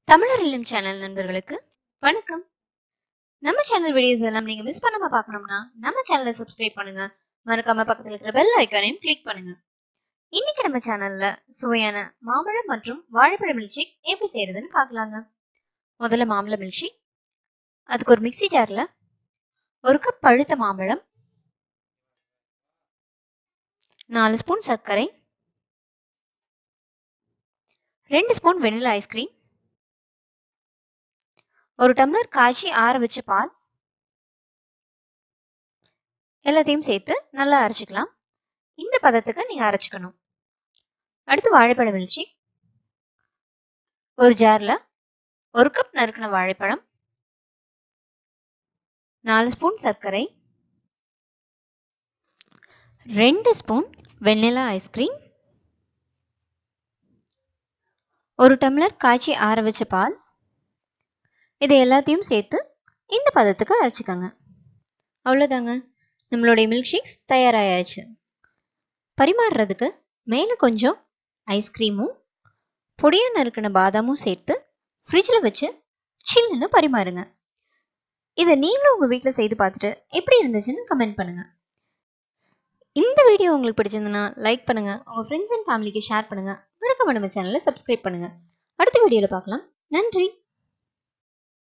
தமிழர் இல்லம் சேனல் நண்பர்களுக்கு வணக்கம் நம்ம சேனல் வீடியோஸ் எல்லாம் நீங்க மிஸ் பண்ணாம பார்க்கணும்னா நம்ம சேனலை சப்ஸ்கிரைப் பண்ணுங்க மறக்காம பக்கத்துல இருக்கிற பெல் ஐக்கானையும் கிளிக் பண்ணுங்க இன்னைக்கு நம்ம சேனல்ல சுவையான மாம்பழம் மற்றும் வாழைப்பழ மில்க்ஷேக் எப்படி செய்யறதுன்னு பார்க்கலாங்க முதல்ல மாம்பழ மில்க்ஷேக் அதுக்கு ஒரு மிக்ஸி ஜார்ல ஒரு கப் பழுத்த மாம்பழம் நாலு ஸ்பூன் சர்க்கரை ரெண்டு ஸ்பூன் வெனிலா ஐஸ்கிரீம் ஒரு டம்ளர் காய்ச்சி ஆற வச்ச பால் எல்லாத்தையும் சேர்த்து நல்லா அரைச்சிக்கலாம் இந்த பதத்துக்கு நீங்க அரைச்சிக்கணும் அடுத்து வாழைப்பழ மில்ச்சி ஒரு ஜார்ல ஒரு கப் நறுக்கின வாழைப்பழம் நாலு ஸ்பூன் சர்க்கரை ரெண்டு ஸ்பூன் வெண்ணிலா ஐஸ்கிரீம் ஒரு டம்ளர் காய்ச்சி ஆற வச்ச பால் இது எல்லாத்தையும் சேர்த்து இந்த பதத்துக்கு அரைச்சிக்கோங்க அவ்வளோதாங்க நம்மளுடைய மில்க் ஷேக்ஸ் தயாராகியாச்சு பரிமாறுறதுக்கு மேலே கொஞ்சம் ஐஸ்கிரீமும் பொடியாக நறுக்கின பாதாமும் சேர்த்து ஃப்ரிட்ஜில் வச்சு சில்லுன்னு பரிமாறுங்க இதை நீங்களும் உங்கள் வீட்டில் செய்து பார்த்துட்டு எப்படி இருந்துச்சுன்னு கமெண்ட் பண்ணுங்கள் இந்த வீடியோ உங்களுக்கு பிடிச்சிருந்ததுன்னா லைக் பண்ணுங்கள் உங்கள் ஃப்ரெண்ட்ஸ் அண்ட் ஃபேமிலிக்கு ஷேர் பண்ணுங்கள் மறக்காம நம்ம சேனலை சப்ஸ்கிரைப் பண்ணுங்கள் அடுத்த வீடியோவில் பார்க்கலாம் நன்றி